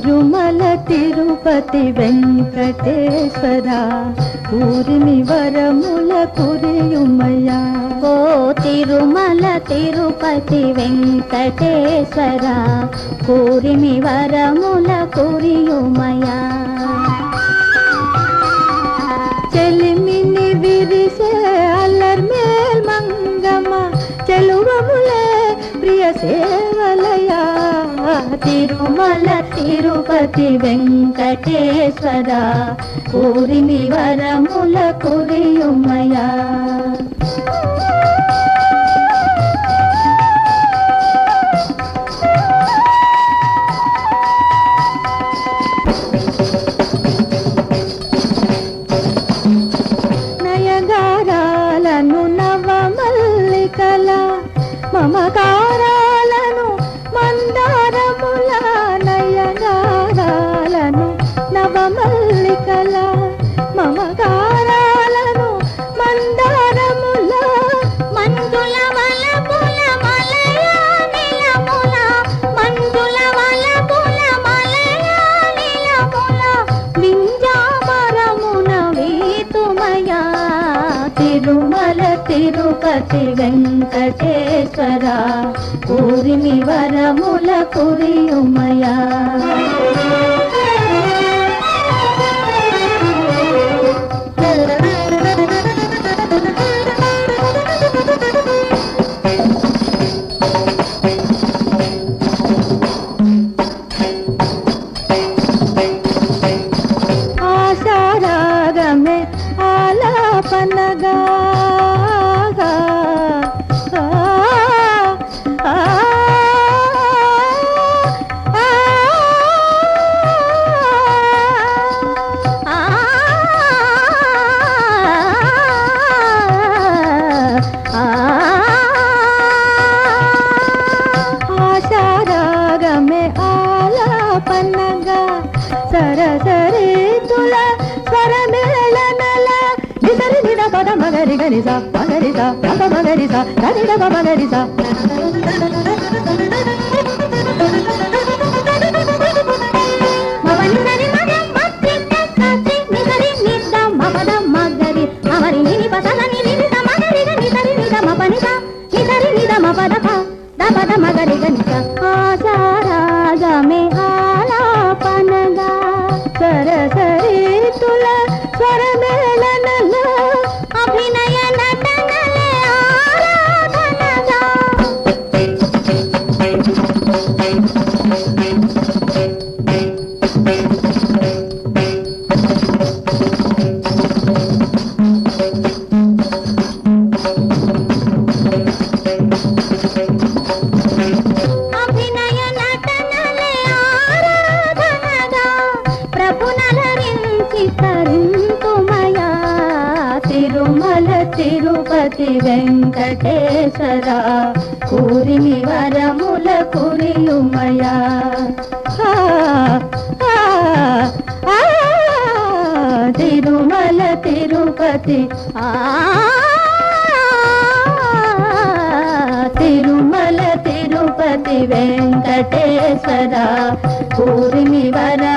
తిరుమల తిరుపతి వెంకటేశ్వర ఊరిమి వరముల కురియుమయ్యా ఓ తిరుమల తిరుపతి వెంకటేశ్వర కూరిమి వరముల కురియుమయా చెలిమిని విరిసే అల్లర్మేల్ మంగమ్మ చెలువములే ప్రియ సేవలయా తిరుమల తిరుపతి వెంకటేశ్వర కూరిమి వరముల కురియుమయా నయగారాలను నవమల్లికల మమకారాలను మందారముల నయగారాలను నవమల్లికల మమకారాలను మందారముల మంజుల వలపుల మలయా నిలముల మంజుల వలపుల మలయా నిలముల వింజామరమున వీతుమయా తిరుమల తిరుపతి వెంకటేశ్వర ఊరిమి వరముల కురియుమయా ఆశారాగమే ఆలాపనగా ఆ, ఆ, ఆ, ఆ ఆశారాగమే ఆలాపనగా సరసరీతుల స్వరమేళనల నిసరి నిద పద మగరి గనిస మగరిస పద మగరిస గనిద మగరిస మవని సరి మగ మత్తి తత్తి నిసరి నిద్ద మపద మగరి అవరి నిని పసల నిని నిద మగరి గని సరి నిద మపనిద నిసరి నిద మపద ప దపద మగరి గనిస ఆచారాగమే ఆలాపనగా సరసరీతుల స్వరమేళనల అభినయ నటనలే ఆరాధనగా అభినయ నటనలే ఆరాధనగా ప్రభునలరించి తరింతుమయా తిరుమల తిరుపతి వెంకటేశ్వర కూరిమి వరముల కురియుమయా ఆ, ఆ, ఆ, తిరుమల తిరుపతి ఆ తిరుమల తిరుపతి వెంకటేశ్వర కూరిమి వర